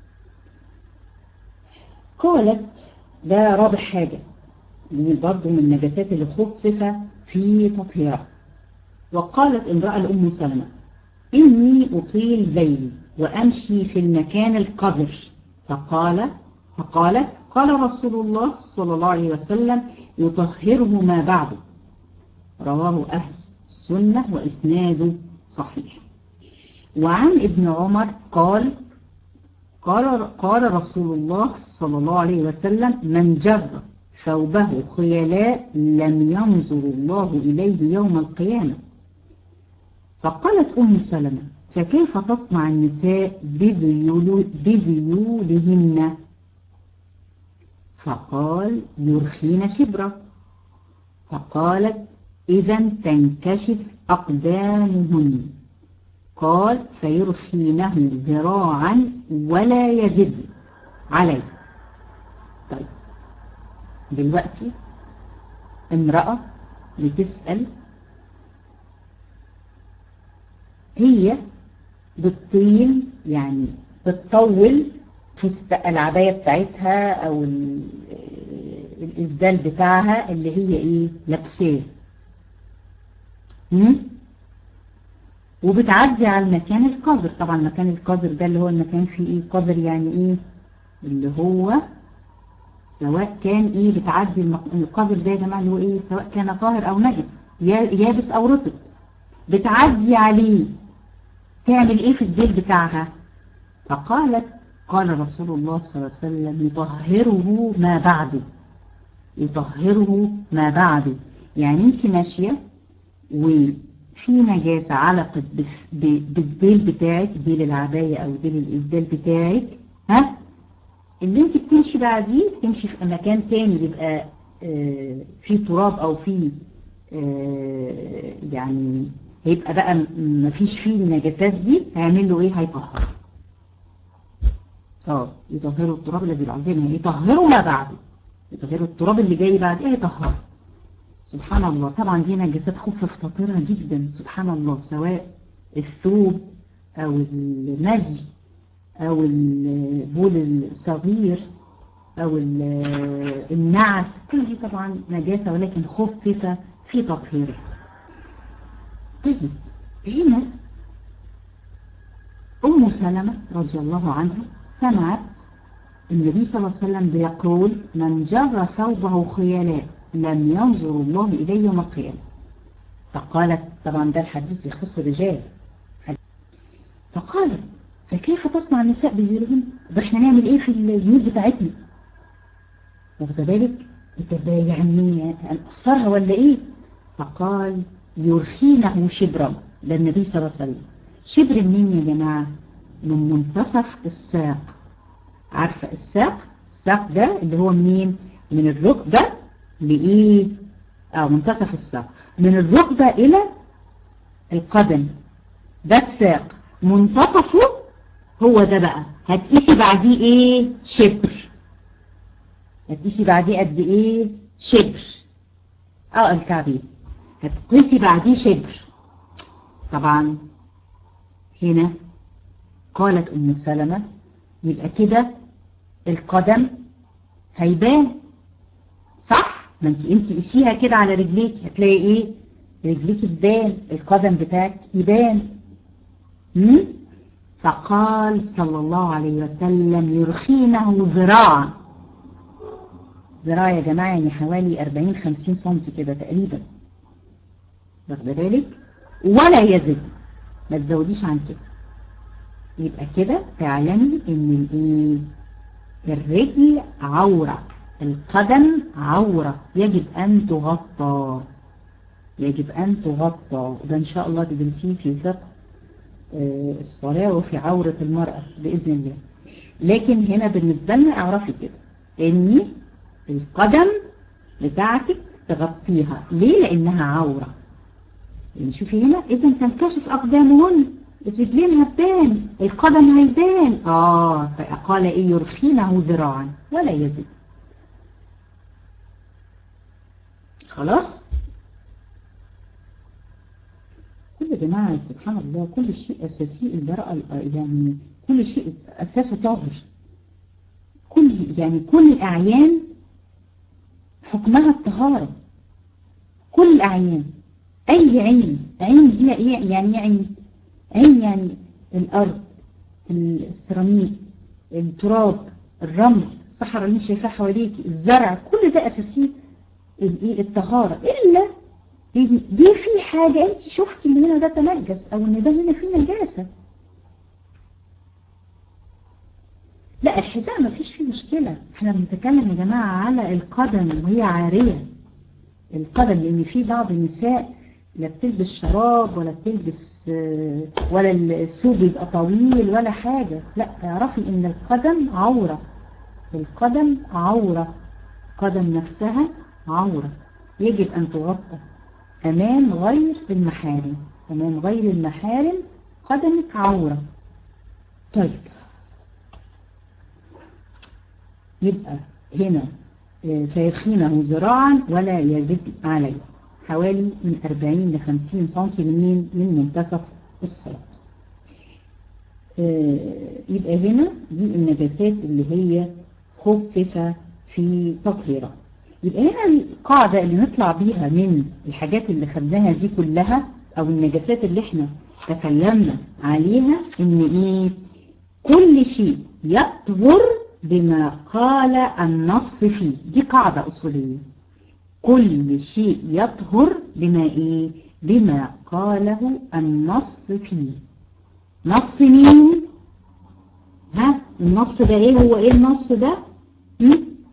قالت ده رابع حاجة دي برضه من النجاسات اللي خفف في تطهيرها وقالت امرأة لأم سلمة إني أطيل ليلي وأمشي في المكان القذر فقال فقالت قال رسول الله صلى الله عليه وسلم يطهره ما بعده رواه أهل السنة وإسناده صحيح وعن ابن عمر قال قال, قال رسول الله صلى الله عليه وسلم من جر ثوبه خيلاء لم ينظر الله إليه يوم القيامة فقالت أم سلمة فكيف تصنع النساء بذيولهن فقال يرخين شبرا فقالت إذا تنكشف أقدامهن قال فيرخينه ذراعا ولا يزد عليه طيب دلوقتي امرأة بتسأل هي بتطيل يعني بتطول في العباية بتاعتها او الاسدال بتاعها اللي هي ايه لابساه وبتعدي على المكان القذر طبعا المكان القذر ده اللي هو المكان فيه ايه قذر يعني ايه اللي هو سواء كان ايه بتعدي القذر ده يا جماعه اللي هو ايه سواء كان طاهر او نجس يابس او رطب بتعدي عليه تعمل ايه في الديل بتاعها فقالت قال رسول الله صلى الله عليه وسلم يطهره ما بعده يطهره ما بعده يعني انت ماشية وفي نجاسة علقت بالديل بتاعك ديل العباية او ديل الإسدال بتاعك ها اللي انت بتمشي بعديه تمشي في مكان تاني بيبقى اه في تراب او في اه يعني هيبقى بقى مفيش فيه النجاسات دي هيعمل له ايه هيطهر اه يطهروا التراب الذي العظيم يطهروا ما بعده يطهروا التراب اللي جاي بعد ايه يطهر سبحان الله طبعا دي نجاسات خف تطهيرها جدا سبحان الله سواء الثوب او المزي او البول الصغير او النعس كل دي طبعا نجاسة ولكن خفف في تطهيرها طيب هنا أم سلمة رضي الله عنها سمعت النبي صلى الله عليه وسلم بيقول من جر ثوبه خيلاء لم ينظر الله إليه يوم القيامة فقالت طبعا ده الحديث يخص الرجال فقالت فكيف تصنع النساء بزيولهن احنا نعمل ايه في الزيول بتاعتنا واخد بالك يعني هنقصرها ولا ايه فقال يرخينه شبرا ده النبي صلى الله عليه وسلم شبر منين يا جماعة من منتصف الساق عارفة الساق الساق ده اللي هو منين من الركبة لإيه أو منتصف الساق من الركبة إلى القدم ده الساق منتصفه هو ده بقى هتقيسي بعديه ايه شبر هتقيسي بعديه قد ايه شبر اه الكعبين هتقيسي بعديه شبر طبعا هنا قالت ام سلمة يبقى كده القدم هيبان صح ما انت انت قيسيها كده على رجليك هتلاقي ايه رجليك تبان القدم بتاعك يبان هم؟ فقال صلى الله عليه وسلم يرخينه ذراعا ذراع يا جماعة يعني حوالي 40-50 سنتي كده تقريبا واخده بالك ولا يزد ما تزوديش عن كده يبقى كده تعلمي ان الايه الرجل عورة القدم عورة يجب ان تغطى يجب ان تغطى ده ان شاء الله تدرسيه في فقه الصلاة وفي عورة المرأة بإذن الله لكن هنا بالنسبة لنا اعرفي كده ان القدم بتاعتك تغطيها ليه لانها عورة يعني شوفي هنا اذا تنكشف اقدامهن الرجلين هتبان القدم هيبان اه فقال ايه يرخينه ذراعا ولا يزيد خلاص كل يا جماعة سبحان الله كل شيء أساسي المرأة يعني كل شيء أساسه طاهر كل يعني كل الأعيان حكمها الطهارة كل الأعيان أي عين عين هي إيه يعني عين عين يعني الأرض السيراميك التراب الرمل الصحراء اللي شايفاها حواليك الزرع كل ده أساسي الطهارة إلا دي في حاجة انت شفتي ان هنا ده تنجس او ان ده هنا فيه نجاسة لا الحذاء ما فيش فيه مشكلة احنا بنتكلم يا جماعة على القدم وهي عارية القدم لان في بعض النساء لا بتلبس شراب ولا بتلبس ولا الثوب يبقى طويل ولا حاجة لا اعرفي ان القدم عورة القدم عورة قدم نفسها عورة يجب ان تغطى أمام غير المحارم أمام غير المحارم قدمك عورة طيب يبقى هنا فيرخينه ذراعا ولا يزد عليه حوالي من 40 ل 50 سم من من منتصف الصوت يبقى هنا دي النجاسات اللي هي خفف في تطهيرها يبقى هنا القاعدة اللي نطلع بيها من الحاجات اللي خدناها دي كلها او النجاسات اللي احنا تكلمنا عليها ان ايه كل شيء يطهر بما قال النص فيه دي قاعدة اصولية كل شيء يطهر بما ايه بما قاله النص فيه نص مين ها النص ده ايه هو ايه النص ده م?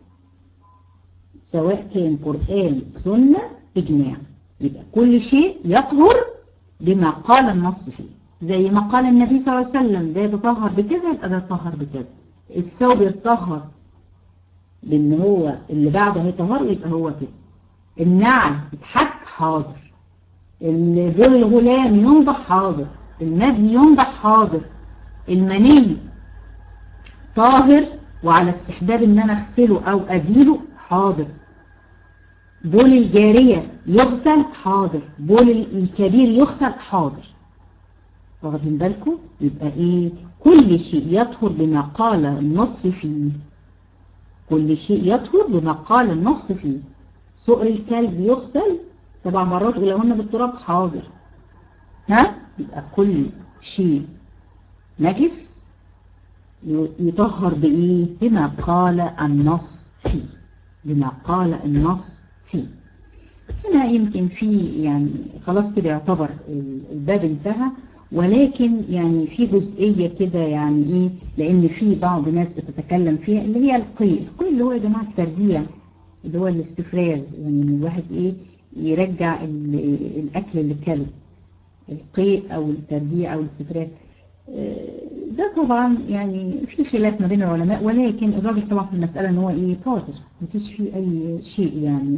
سواء كان قرآن سنة إجماع يبقى كل شيء يطهر بما قال النص فيه زي ما قال النبي صلى الله عليه وسلم ده يتطهر بكذا يبقى ده يتطهر بكذا الثوب يتطهر بان هو اللي بعده هيطهر يبقى هو كده النعل يتحك حاضر ذو الغلام ينضح حاضر المزي ينضح حاضر المني طاهر وعلى استحباب ان انا اغسله او ازيله حاضر بول الجارية يغسل حاضر بول الكبير يغسل حاضر واخدين بالكم يبقى ايه كل شيء يطهر بما قال النص فيه كل شيء يطهر بما قال النص فيه سؤر الكلب يغسل سبع مرات ولهن بالتراب حاضر ها يبقى كل شيء نجس يطهر بإيه بما قال النص فيه بما قال النص فيه هنا يمكن في يعني خلاص كده يعتبر الباب انتهى ولكن يعني في جزئية كده يعني ايه لان في بعض ناس بتتكلم فيها اللي هي القيء القيء اللي هو يا جماعة التربيع اللي هو الاستفراغ يعني الواحد ايه يرجع الاكل اللي كله القيء او التربيع او الاستفراغ ده طبعا يعني في خلاف ما بين العلماء ولكن الراجل طبعا في المسألة ان هو ايه طاهر مفيش فيه اي شيء يعني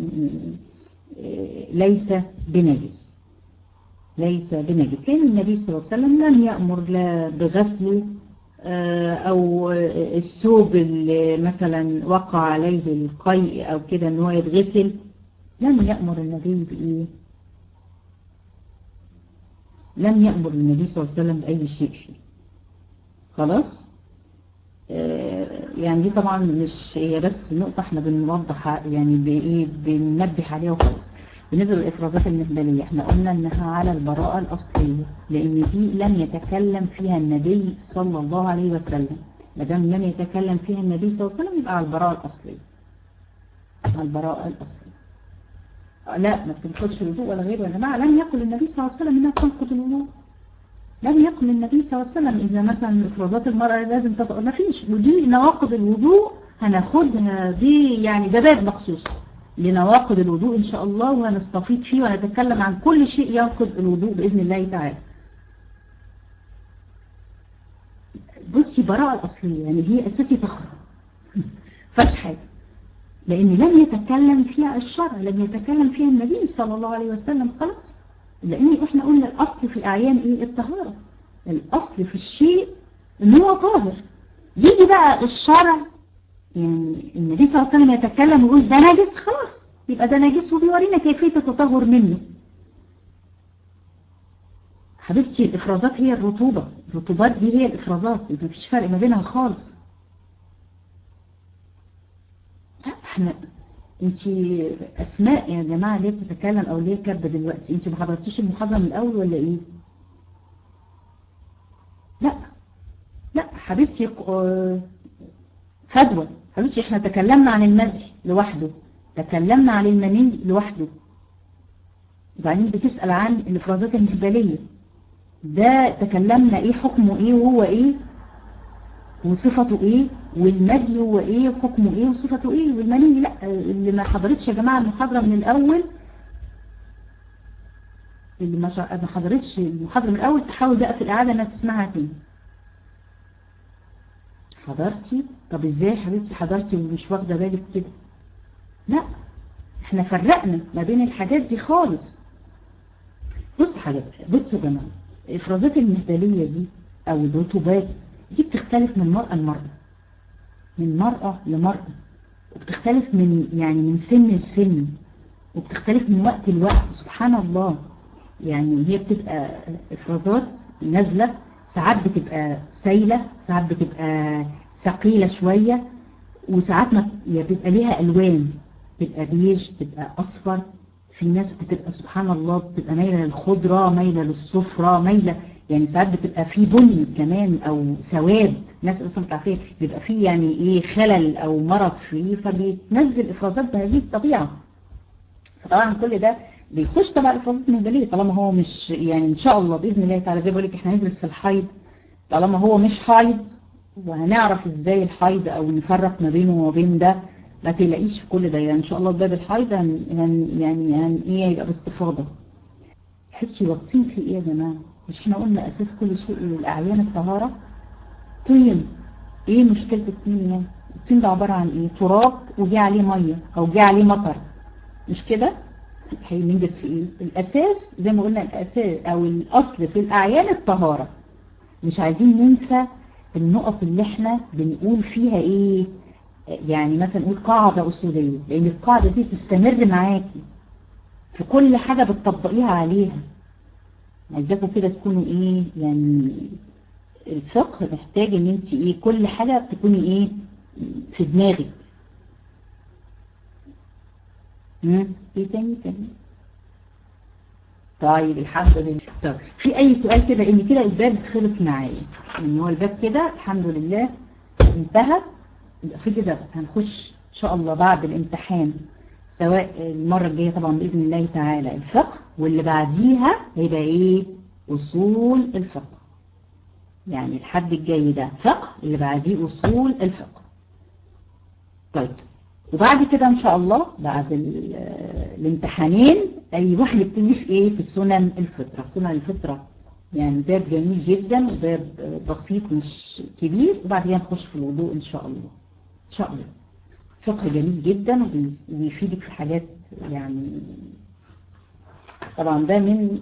ليس بنجس ليس بنجس لان النبي صلى الله عليه وسلم لم يأمر لا بغسله او الثوب اللي مثلا وقع عليه القيء او كده ان هو يتغسل لم يأمر النبي بإيه لم يأمر النبي صلى الله عليه وسلم بأي شيء فيه خلاص آه يعني دي طبعا مش هي بس نقطة احنا بنوضح يعني بإيه بننبه عليها وخلاص بالنسبة للإفرازات المهبلية احنا قلنا انها على البراءة الأصلية لأن دي لم يتكلم فيها النبي صلى الله عليه وسلم مدام لم يتكلم فيها النبي صلى الله عليه وسلم يبقى على البراءة الأصلية على البراءة الأصلية لا ما بتنقضش الوضوء ولا غيره يا جماعة لم يقل النبي صلى الله عليه وسلم انها تنقض الوضوء لم يقل النبي صلى الله عليه وسلم إذا مثلا إفرازات المرأة لازم تطأ ما فيش ودي نواقض الوضوء هناخدها دي يعني ده باب مخصوص لنواقض الوضوء إن شاء الله وهنستفيد فيه ونتكلم عن كل شيء ينقض الوضوء بإذن الله تعالى بصي براءة الأصلية يعني هي أساسي تخرج فاش حاجة لأن لم يتكلم فيها الشرع لم يتكلم فيها النبي صلى الله عليه وسلم خلاص لأن إحنا قلنا الأصل في الأعيان إيه الطهارة الأصل في الشيء إن هو طاهر يجي بقى الشرع يعني النبي صلى الله عليه وسلم يتكلم ويقول ده نجس خلاص يبقى ده نجس وبيورينا كيفية التطهر منه حبيبتي الإفرازات هي الرطوبة الرطوبات دي هي الإفرازات ما فيش فرق ما بينها خالص احنا انت اسماء يا جماعة ليه بتتكلم او ليه كاتبه دلوقتي انت ما حضرتيش المحاضرة من الاول ولا ايه لا لا حبيبتي فدوى حبيبتي احنا تكلمنا عن المزي لوحده تكلمنا عن المني لوحده وبعدين بتسأل عن الافرازات المهبلية ده تكلمنا ايه حكمه ايه وهو ايه وصفته ايه والمزي هو ايه وحكمه ايه وصفته ايه والمني لا اللي ما حضرتش يا جماعة المحاضرة من الاول اللي ما حضرتش المحاضرة من الاول تحاول بقى في الاعادة انها تسمعها تاني حضرتي طب ازاي حبيبتي حضرتي ومش واخدة بالك كده لا احنا فرقنا ما بين الحاجات دي خالص بص حاجات بصوا يا جماعة الافرازات المهبلية دي او الرطوبات دي بتختلف من مرأة لمرأة من مرأة لمرأة وبتختلف من يعني من سن لسن وبتختلف من وقت لوقت سبحان الله يعني هي بتبقى افرازات نازلة ساعات بتبقى سايلة ساعات بتبقى ثقيلة شوية وساعات ما بيبقى ليها ألوان بتبقى بيج بتبقى أصفر في ناس بتبقى سبحان الله بتبقى مايلة للخضرة مايلة للصفرة مايلة يعني ساعات بتبقى في بني كمان او سواد ناس اصلا تعرفين بيبقى فيه يعني ايه خلل او مرض فيه فبيتنزل افرازات بهذه الطبيعة فطبعا كل ده بيخش تبع الافرازات المهبلية طالما هو مش يعني ان شاء الله باذن الله تعالى زي بقول لك احنا هندرس في الحيض طالما هو مش حيض وهنعرف ازاي الحيض او نفرق ما بينه وما بين ده ما تلاقيش في كل ده يعني ان شاء الله باب الحيض هن هن يعني هن ايه يبقى باستفاضة حبشي واقفين في ايه يا جماعه مش احنا قلنا اساس كل شيء للاعيان الطهارة طين ايه مشكلة الطين يعني الطين ده عبارة عن ايه تراب وجي عليه مية او جي عليه مطر مش كده هينجز في ايه الاساس زي ما قلنا الاساس او الاصل في الاعيان الطهارة مش عايزين ننسى النقط اللي احنا بنقول فيها ايه يعني مثلا نقول قاعدة اصولية لان القاعدة دي تستمر معاكي في كل حاجة بتطبقيها عليها عايزاكم كده تكونوا ايه يعني الفقه محتاج ان انت ايه كل حاجة تكوني ايه في دماغك ايه تاني تاني طيب الحمد لله طب في اي سؤال كده ان كده الباب خلص معايا ان هو الباب كده الحمد لله انتهى يبقى في كده هنخش ان شاء الله بعد الامتحان سواء المرة الجاية طبعا بإذن الله تعالى الفقه واللي بعديها هيبقى ايه اصول الفقه يعني الحد الجاي ده فقه اللي بعديه اصول الفقه طيب وبعد كده ان شاء الله بعد الامتحانين اي واحد يبتدي في ايه في السنن الفطرة سنن الفطرة يعني باب جميل جدا وباب بسيط مش كبير وبعد كده نخش في الوضوء ان شاء الله ان شاء الله فقه جميل جدا وبيفيدك في حاجات يعني طبعا ده من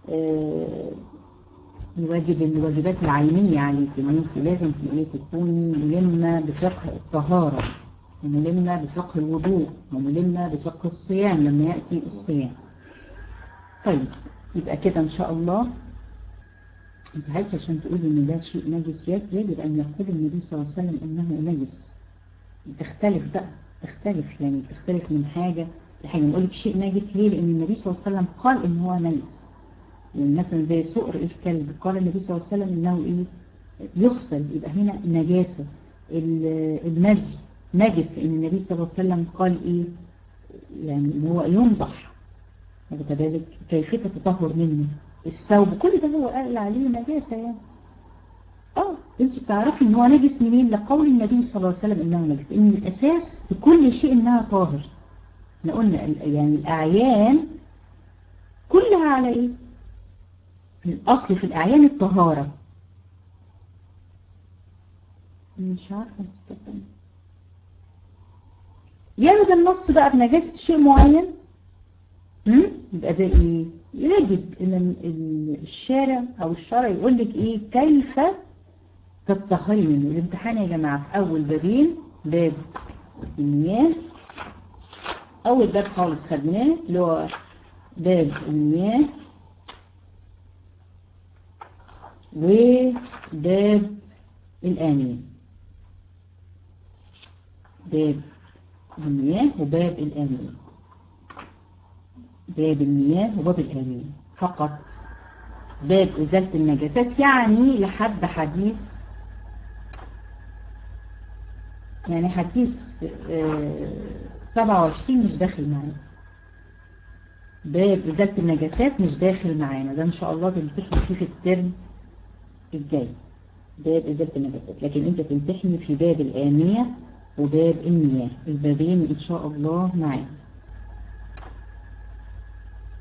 الواجب الواجبات العينية عليك ان انت لازم تكوني ملمة بفقه الطهارة وملمة بفقه الوضوء وملمة بفقه الصيام لما يأتي الصيام طيب يبقى كده ان شاء الله انت عايز عشان تقولي ان ده شيء نجس يجب ان يقول النبي صلى الله عليه وسلم انه نجس تختلف بقى تختلف يعني تختلف من حاجة لحاجة نقول لك شيء نجس ليه لان النبي صلى الله عليه وسلم قال ان هو نجس يعني مثلا زي سؤر الكلب قال النبي صلى الله عليه وسلم انه ايه يغسل يبقى هنا نجاسة المزي نجس لان النبي صلى الله عليه وسلم قال ايه يعني ان هو ينضح وكذلك كيفية التطهر منه الثوب كل ده هو قال عليه نجاسة يعني اه انت بتعرفي ان هو نجس منين لقول النبي صلى الله عليه وسلم انه نجس ان الاساس في كل شيء انها طاهر احنا قلنا يعني الاعيان كلها على ايه الاصل في الاعيان الطهارة مش عارفة تستخدم يرد النص بقى بنجاسة شيء معين يبقى ده ايه يجب ان الشارع او الشرع يقول لك ايه كيف تتخيل منه الامتحان يا جماعة في اول بابين باب المياه اول باب خالص خدناه اللي هو باب المياه وباب الآنية باب المياه وباب الآنية باب المياه وباب الآنية فقط باب إزالة النجاسات يعني لحد حديث يعني حديث سبعة وعشرين مش داخل معانا باب إزالة النجاسات مش داخل معانا ده إن شاء الله تمتحن فيه في الترم الجاي باب إزالة النجاسات لكن أنت تمتحني في باب الآنية وباب المياه البابين إن شاء الله معانا